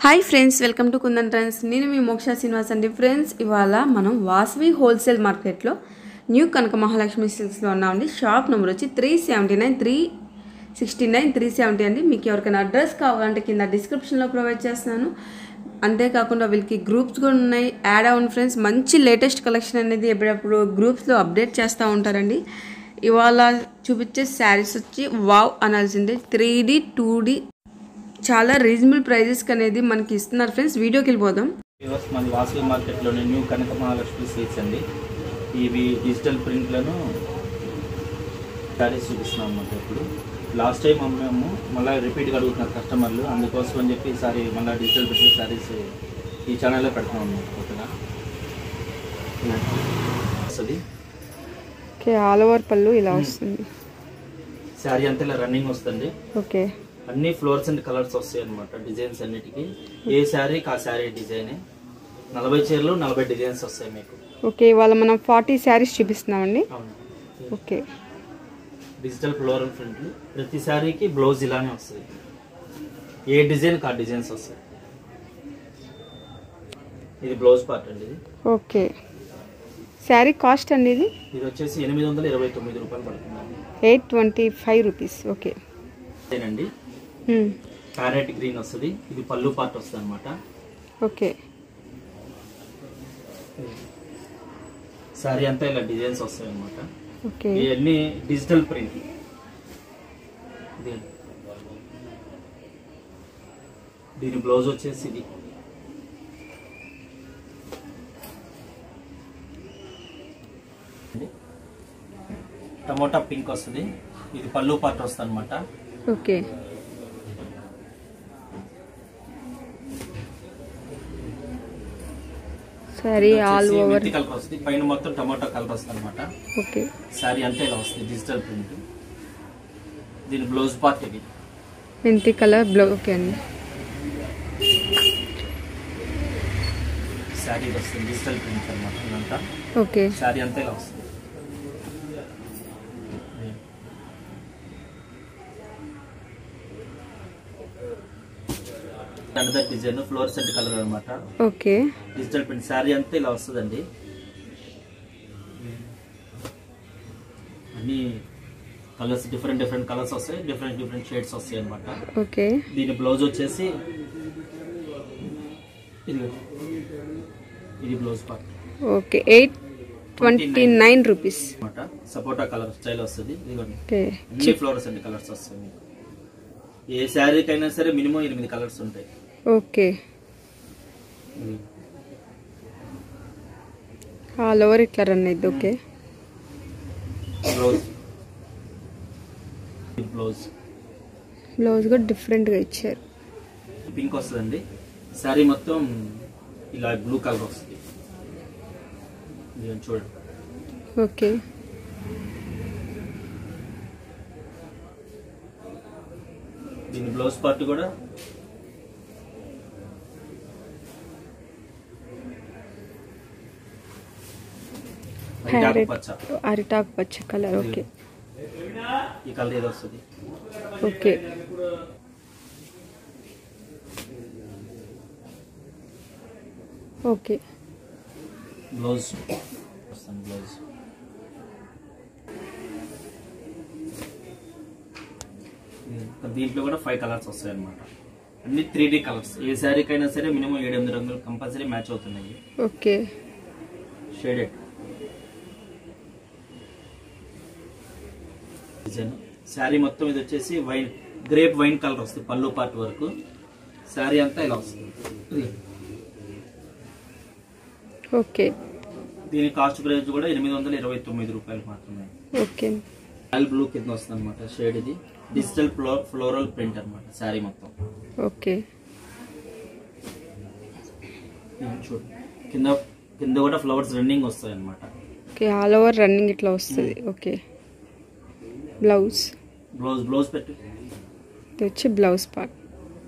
Hi friends welcome to Kundan trends నేను మీ మోక్ష శ్రీనివాస్ అండి ఫ్రెండ్స్ ఇవాళ మనం వాసవి హోల్సేల్ మార్కెట్లో న్యూ కనక మహాలక్ష్మి సిల్క్స్లో ఉన్నామండి షాప్ నెంబర్ వచ్చి three seventy nine three sixty nine three seventy అండి మీకు ఎవరికైనా అడ్రస్ కావాలంటే కింద డిస్క్రిప్షన్లో ప్రొవైడ్ చేస్తున్నాను అంతేకాకుండా వీళ్ళకి గ్రూప్స్ కూడా ఉన్నాయి యాడ్ అవ్వండి ఫ్రెండ్స్ మంచి లేటెస్ట్ కలెక్షన్ అనేది ఎప్పుడప్పుడు గ్రూప్స్లో అప్డేట్ చేస్తూ ఉంటారండి ఇవాళ చూపించే శారీస్ వచ్చి వావ్ అనాల్సిందే త్రీ డి టూ డి చాలా రీజనబుల్ ప్రైజెస్కి అనేది మనకి ఇస్తున్నారు ఫ్రెండ్స్ వీడియోకి వెళ్ళిపోదాం వ్యూవర్స్ మన వాసవి మార్కెట్లోని న్యూ కనక మహాలక్ష్మి స్వీట్స్ అండి ఇవి డిజిటల్ ప్రింట్లను శారీస్ చూపిస్తున్నాం అన్నమాట ఇప్పుడు లాస్ట్ టైం అమ్మాము మళ్ళీ రిపీట్గా అడుగుతున్నారు కస్టమర్లు అందుకోసం అని చెప్పి ఈసారి మళ్ళీ డిజిటల్ ప్రింట్ శారీస్ ఈ ఛానల్లో పెడతాం అన్నమాట కొత్తగా వస్తుంది ఓకే ఆల్ ఓవర్ పళ్ళు ఇలా వస్తుంది శారీ అంతా ఇలా రన్నింగ్ వస్తుంది ఓకే అన్ని ఫ్లోర్స్ అండ్ కలర్స్ వస్తాయి అనమాట డిజైన్స్ అన్నిటికీ ఏ శారీకి ఆ శారీ డిజైన్ నలభై చీరలు నలభై డిజైన్స్ వస్తాయి మీకు ఓకే ఇవాళ మనం ఫార్టీ శారీస్ చూపిస్తున్నామండి అవును ఓకే డిజిటల్ ఫ్లోరల్ ప్రింట్ ప్రతి శారీకి బ్లౌజ్ ఇలానే వస్తుంది ఏ డిజైన్ ఆ డిజైన్స్ వస్తాయి ఇది బ్లౌజ్ పార్ట్ అండి ఇది ఓకే శారీ కాస్ట్ అండి ఇది ఇది వచ్చేసి ఎనిమిది వందల ఇరవై తొమ్మిది రూపాయలు పడుతుంది eight twenty five rupees okay అదేనండి ప్యారెట్ గ్రీన్ వస్తుంది ఇది పళ్ళు పార్ట్ వస్తుంది అనమాట ఓకే శారీ అంతా ఇలా డిజైన్స్ వస్తాయి అనమాట ఓకే ఇవన్నీ డిజిటల్ ప్రింట్ ఇది దీని బ్లౌజ్ వచ్చేసి ఇది టమోటా పింక్ వస్తుంది ఇది పళ్ళు పార్ట్ వస్తుంది అనమాట okay sari all over colour వస్తుంది పైన మొత్తం టమోటా కలర్ వస్తుంది అనమాట ఓకే శారీ అంతా ఇలా వస్తుంది డిజిటల్ ప్రింట్ దీని బ్లౌజ్ పార్ట్ ఇది మెంతి కలర్ బ్లౌ ఓకే అండి శారీ ఇది వస్తుంది డిజిటల్ ప్రింట్ అనమాట ఇదంతా ఓకే శారీ అంతా ఇలా వస్తుంది another design floor set colour అనమాట ఓకే డిజిటల్ ప్రింట్ శారీ అంతా ఇలా వస్తుందండి అన్ని కలర్స్ డిఫరెంట్ డిఫరెంట్ కలర్స్ వస్తాయి డిఫరెంట్ డిఫరెంట్ షేడ్స్ వస్తాయి అనమాట ఓకే దీని బ్లౌజ్ వచ్చేసి ఇది ఇది blouse part okay eight twenty nine rupees అనమాట సపోటా కలర్ స్టైల్ వస్తుంది ఇదిగోండి ఓకే అన్ని ఫ్లవర్స్ అండి కలర్స్ వస్తాయి మీకు ఏ శారీకి అయినా సరే మినిమం ఎనిమిది కలర్స్ ఉంటాయి ఓకే ఆల్ ఓవర్ ఇట్లా రన్ అయింది ఓకే బ్లౌజ్ బ్లౌజ్ బ్లౌజ్ కూడా డిఫరెంట్గా ఇచ్చారు పింక్ వస్తుందండి శారీ మొత్తం ఇలా బ్లూ కలర్ వస్తుంది ఇదిగోండి చూడండి ఓకే దీని బ్లౌజ్ పార్ట్ కూడా అరిటాకు ప్యారెట్ పచ్చ అరిటాకు పచ్చ కలర్ ఓకే ఈ కలర్ ఏదో వస్తుంది ఓకే ఓకే బ్లౌజ్ వస్తుంది బ్లౌజ్ దీంట్లో కూడా ఫైవ్ కలర్స్ వస్తాయి అనమాట అన్ని త్రీ డీ కలర్స్ ఏ శారీకి అయినా సరే మినిమం ఏడు ఎనిమిది రంగులు కంపల్సరీ మ్యాచ్ అవుతున్నాయి ఓకే షేడెడ్ డిజైన్ శారీ మొత్తం ఇది వచ్చేసి వైన్ గ్రేప్ వైన్ కలర్ వస్తుంది పళ్ళు పార్ట్ వరకు శారీ అంతా ఇలా వస్తుంది ఇది. ఓకే దీని కాస్ట్ ప్రైస్ కూడా ఎనిమిది వందల ఇరవై తొమ్మిది రూపాయలు మాత్రమే ఓకే రాయల్ బ్లూ కింద వస్తుంది అనమాట షేడ్ ఇది డిజిటల్ ఫ్లో ఫ్లోరల్ ప్రింట్ అనమాట శారీ మొత్తం ఓకే ఇది చూడు కింద కింద కూడా ఫ్లవర్స్ రన్నింగ్ వస్తాయి అనమాట ఓకే ఆల్ ఓవర్ రన్నింగ్ ఇట్లా వస్తుంది ఓకే బ్లౌజ్ బ్లౌజ్ బ్లౌజ్ పెట్టు ఇది వచ్చి బ్లౌజ్ పార్ట్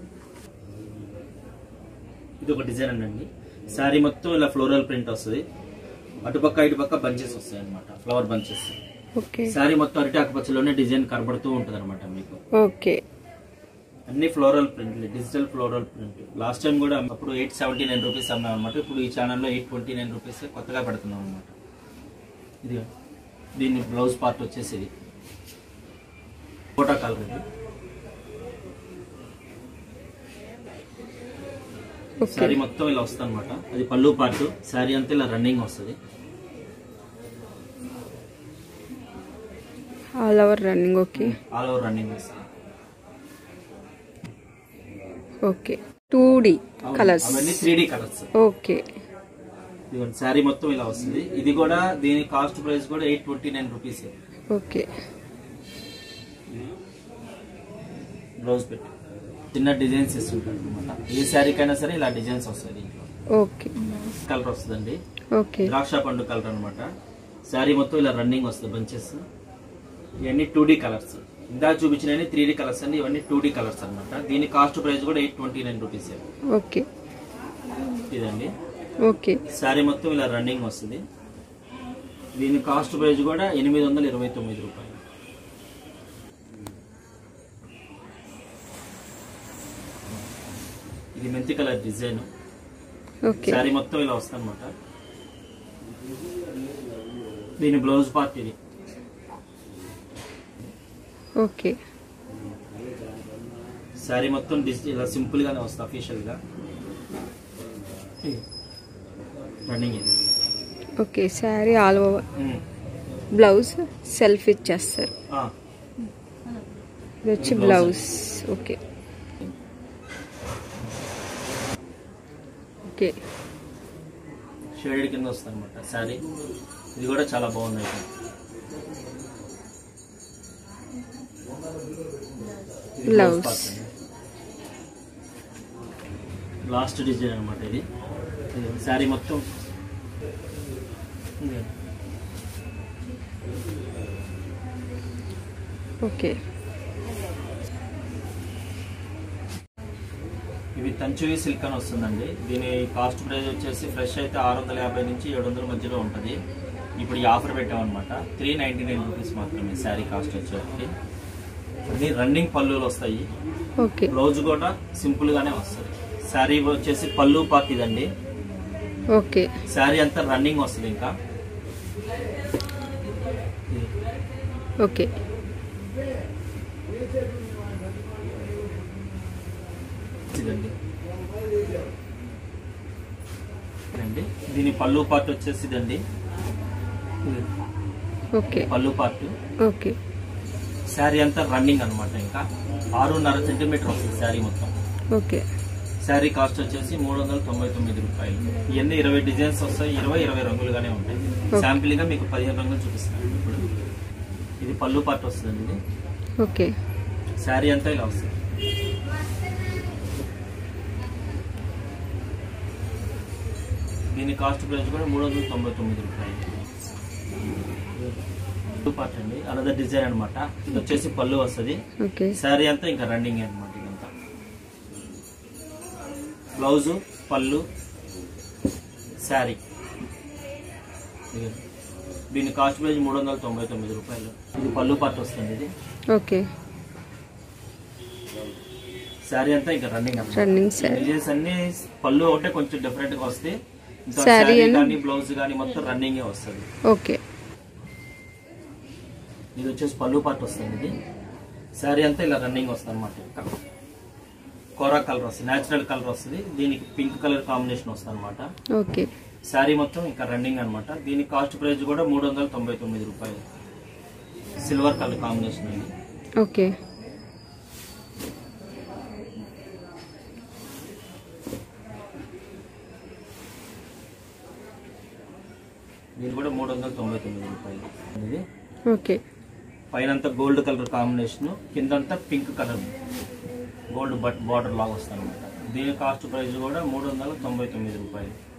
ఇది ఒక డిజైన్ అండి శారీ మొత్తం ఇలా ఫ్లోరల్ ప్రింట్ వస్తుంది అటుపక్క ఇటుపక్క బంచెస్ వస్తాయి అనమాట ఫ్లవర్ బంచెస్ ఓకే శారీ మొత్తం అరటి ఆకుపచ్చలోనే డిజైన్ కనబడుతూ ఉంటుంది అనమాట మీకు ఓకే అన్ని floral print digital floral print last time కూడా అప్పుడు ఎయిట్ సెవెంటీ నైన్ రూపీస్ అన్నాం అనమాట ఇప్పుడు ఈ ఛానల్లో ఎయిట్ ట్వంటీ నైన్ రూపీస్ కొత్తగా పెడుతున్నాం అనమాట ఇది దీని బ్లౌజ్ పార్ట్ వచ్చేసి ఇది ఫోటో కలర్ ఇది ఓకే శారీ మొత్తం ఇలా వస్తుంది అనమాట అది పళ్ళు పార్ట్ శారీ అంతా ఇలా రన్నింగ్ వస్తుంది all over running okay all over running వస్తుంది ఓకే టూ డి అవును, కలర్స్ అవన్నీ త్రీ డి కలర్స్ ఓకే ఇదిగోండి శారీ మొత్తం ఇలా వస్తుంది ఇది కూడా దీని కాస్ట్ ప్రైస్ కూడా eight twenty nine rupees okay blouse పెట్టి చిన్న డిజైన్స్ ఇస్తుంటారు అనమాట ఏ శారీకైనా సరే ఇలా డిజైన్స్ వస్తాయి దీంట్లో ఓకే కలర్ వస్తుందండి ఓకే ద్రాక్ష పండు కలర్ అనమాట శారీ మొత్తం ఇలా రన్నింగ్ వస్తుంది బంచెస్ ఇవన్నీ టూ డి కలర్స్ ఇందా చూపించిన త్రీ డి కలర్స్ అండి ఇవన్నీ టూ డి కలర్స్ అనమాట దీని కాస్ట్ ప్రైస్ కూడా eight twenty nine rupees okay ఇదండి ఓకే శారీ మొత్తం ఇలా రన్నింగ్ వస్తుంది దీని కాస్ట్ ప్రైస్ కూడా ఎనిమిది వందల ఇరవై తొమ్మిది రూపాయలు ఇది మెంతి కలర్ డిజైన్ ఓకే శారీ మొత్తం ఇలా వస్తుంది అనమాట దీని బ్లౌజ్ పార్ట్ ఇది ఓకే శారీ మొత్తం డిజైన్ ఇలా సింపుల్ గానే వస్తుంది అఫీషియల్ గా రన్నింగ్ ఇది okay sari all over um. Blouse self ఇచ్చేస్తారు ఆ, ఇది వచ్చి ఇది బ్లౌజ్ ఓకే ఓకే షేడెడ్ కింద వస్తుంది అనమాట శారీ ఇది కూడా చాలా బాగుంది అయితే ఇది Blouse. part అండి. లాస్ట్ డిజైన్ అనమాట ఇది ఇది శారీ మొత్తం ఉంది. ఓకే ఇవి తంచువి సిల్క్ అని వస్తుందండి దీని కాస్ట్ ప్రైస్ వచ్చేసి ఫ్రెష్ అయితే ఆరు వందల యాభై నుంచి ఏడు వందల మధ్యలో ఉంటుంది ఇప్పుడు ఈ ఆఫర్ పెట్టామన్నమాట త్రీ నైంటీ నైన్ రూపీస్ మాత్రమే శారీ కాస్ట్ వచ్చేసి అన్ని రన్నింగ్ పళ్ళులు వస్తాయి ఓకే బ్లౌజ్ కూడా సింపుల్ గానే వస్తుంది శారీ వచ్చేసి పళ్ళు పార్ట్ ఇదండి ఓకే శారీ అంతా రన్నింగ్ వస్తుంది ఇంకా ఓకే ఇదండి ఇదండి దీని పళ్ళు పార్ట్ వచ్చేసి ఇదండి ఇది ఓకే పళ్ళు పార్ట్ ఓకే శారీ అంతా రన్నింగ్ అన్నమాట ఇంకా ఆరున్నర సెంటీమీటర్ వస్తుంది శారీ మొత్తం ఓకే శారీ కాస్ట్ వచ్చేసి మూడు వందల తొంభై తొమ్మిది రూపాయలు ఇవన్నీ ఇరవై డిజైన్స్ వస్తాయి ఇరవై ఇరవై రంగులుగానే ఉంటాయి Okay. శాంపిల్ గా మీకు పదిహేను రంగులు చూపిస్తాను ఇప్పుడు ఇది పళ్ళు పార్ట్ వస్తుంది ఇది ఓకే శారీ అంతా ఇలా వస్తుంది దీని కాస్ట్ ప్రైస్ కూడా మూడు వందల తొంభై తొమ్మిది రూపాయలు పళ్ళు పార్ట్ అండి అనదర్ డిజైన్ అన్నమాట ఇది వచ్చేసి పళ్ళు వస్తుంది ఓకే శారీ అంతా ఇంకా రన్నింగ్ అనమాట ఇదంతా బ్లౌజు పళ్ళు శారీ ఇదిగోండి. దీని కాస్ట్ ప్రైస్ మూడు వందల తొంభై తొమ్మిది రూపాయలు ఇది పళ్ళు పట్టు వస్తుంది ఇది ఓకే శారీ అంతా ఇంకా రన్నింగ్ అనమాట రన్నింగ్ శారీ డిజైన్స్ అన్ని పళ్ళు ఒకటే కొంచెం డిఫరెంట్ గా వస్తాయి ఇంకా Saree శారీ అను- కానీ బ్లౌజ్ కానీ మొత్తం రన్నింగ్ వస్తుంది ఓకే ఇది వచ్చేసి పళ్ళు పాటు వస్తుంది ఇది శారీ అంతా ఇలా రన్నింగ్ వస్తుంది అనమాట కోరా కలర్ వస్తుంది నేచురల్ కలర్ వస్తుంది దీనికి పింక్ కలర్ కాంబినేషన్ వస్తుంది అనమాట ఓకే శారీ మొత్తం ఇంకా రన్నింగ్ అనమాట దీని కాస్ట్ ప్రైస్ కూడా మూడు వందల తొంభై తొమ్మిది రూపాయలు సిల్వర్ కలర్ కాంబినేషన్ అండి ఓకే దీని కూడా మూడు వందల తొంభై తొమ్మిది రూపాయలు ఇది ఓకే పైన అంతా గోల్డ్ కలర్ కాంబినేషన్ కిందంతా pink colour gold but border లాగా వస్తుంది అనమాట దీని కాస్ట్ ప్రైస్ కూడా మూడు వందల తొంభై తొమ్మిది రూపాయలు